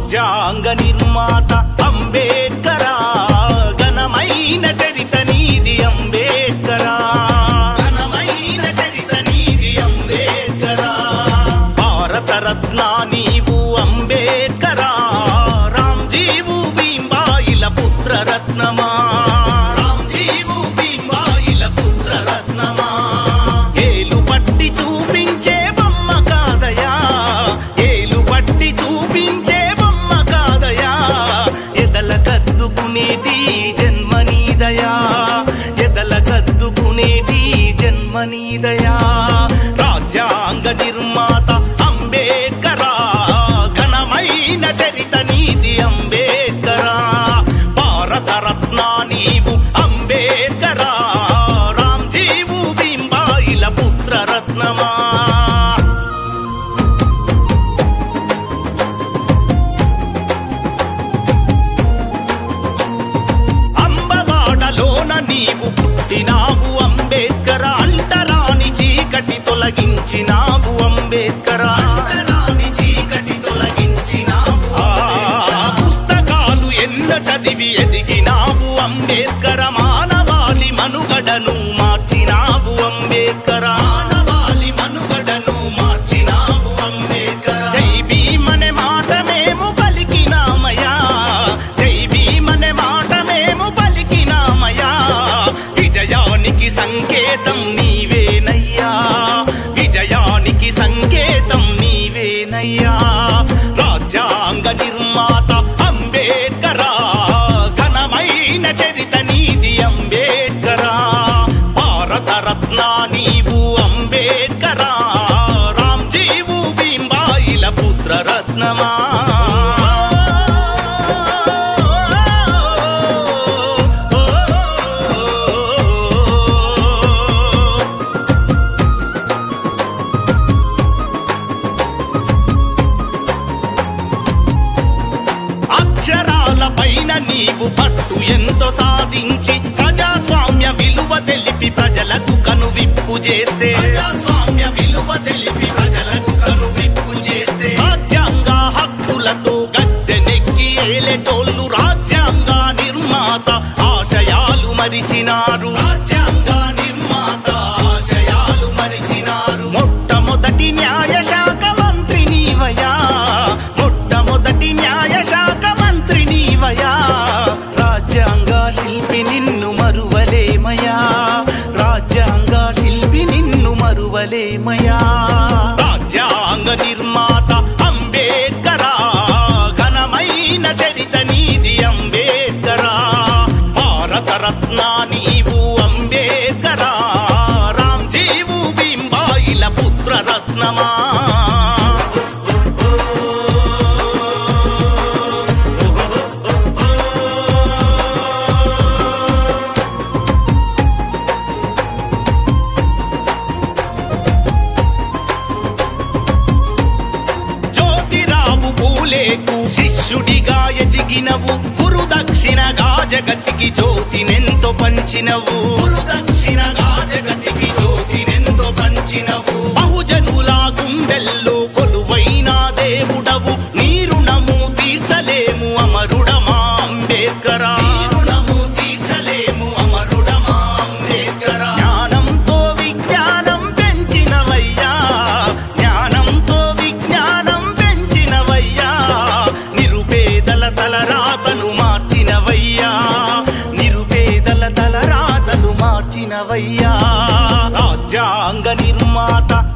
రాజ్యాంగ నిర్మాత అంబేడ్కరా ఘనమైన చరిత నీది అంబేడ్కరా ఘనమైన చరిత నీది అంబేడ్కరా భారత రత్న నీవు అంబేడ్కరా రామ్జీవు భీంబాయిల పుత్ర రత్నమా రామ్జీవు భీంబాయిల పుత్ర రత్నమా ఏలు పట్టి చూపించే బొమ్మ కాదయా ఏలు పట్టి చూపించే బొమ్మ కాదయా ఎదల కద్దుకునేటి జన్మనీదయా ఎదల కద్దుకునేటి జన్మనీదయా రాజ్యాంగ నిర్మాత అంబేడ్కరా ఘనమైన చరిత నీది అంబేడ్కరా భారత రత్న నీవు అంబేడ్కరా రామ్జీవు భీంబాయిల పుత్ర రత్నమా అంబవాడలోన నీవు పుట్టినావు అంబేద్కర అంటరాని చీకటి తొలగించినావు అంబేద్కర అంటరాని చీకటి తొలగించినావు పుస్తకాలు ఎన్న చదివి ఎదిగినావు అంబేద్కర మానవాళి మనుగడను మార్చినావు అంబేద్కర మానవాళి మనుగడను మార్చినావు అంబేద్కర జై భీమనే మాట మేము పలికినామయా జై భీమనే మాట మేము పలికినామయా విజయానికి సంకేతం నీవేనయ్యా విజయానికి సంకేతం నీవేనయ్యా రాజ్యాంగ నిర్మాత అంబేడ్కరా ఘనమైన చరిత నీది అంబేడ్కరా భారత రత్న నీవు అంబేడ్కరా రామ్జీవు భీంబాయిల పుత్ర రత్నమా అక్షరాల పైన నీవు పట్టు ఎంతో సాధించి ప్రజాస్వామ్య విలువ తెలిపి ప్రజలకు కనువిప్పు చేస్తే ప్రజాస్వామ్య విలువ తెలిపి ప్రజలకు కనువిప్పు చేస్తే రాజ్యాంగ హక్కులతో గద్దెనెక్కి ఏలేటోళ్ళు రాజ్యాంగ నిర్మాత ఆశయాలు మరిచినారు రాజ్యాంగ నిర్మాత ఆశయాలు మరిచినారు మొట్టమొదటి న్యాయ శాఖ మంత్రి నీవయా మొట్టమొదటి న్యాయ శాఖ మంత్రి నీవయా రాజ్యాంగ శిల్పి నిన్ను మరువలేమయా రాజ్యాంగ శిల్పి నిన్ను మరువలేమయా రాజ్యాంగ నిర్మాత అంబేడ్కరా ఘనమైన చరిత నీది అంబేడ్కరా భారత రత్న నీవు అంబేడ్కరా రామ్జీవు భీంబాయిల పుత్ర రత్నమా జ్యోతిరావు పూలేకు శిష్యుడిగా ఎదిగినవు గురు దక్షిణగా జగతికి జ్యోతినెంతో పంచినవు గురు దక్షిణగా జగతికి జ్యోతినెంతో పంచినవు బహుజనుల గుండెల్లో కొలువైన దేవుడవు నీ రుణము తీర్చలేము అమరుడమా అంబేద్కరా రుణము తీర్చలేము అమరుడమా అంబేద్కరా జ్ఞానంతో విజ్ఞానం పెంచినవయ్యా జ్ఞానంతో విజ్ఞానం పెంచినవయ్యా నిరుపేదల తలరాతను మార్చినవయ్యా నిరుపేదల తలరాతలు మార్చినవయ్యా రాజ్యాంగ నిర్మాత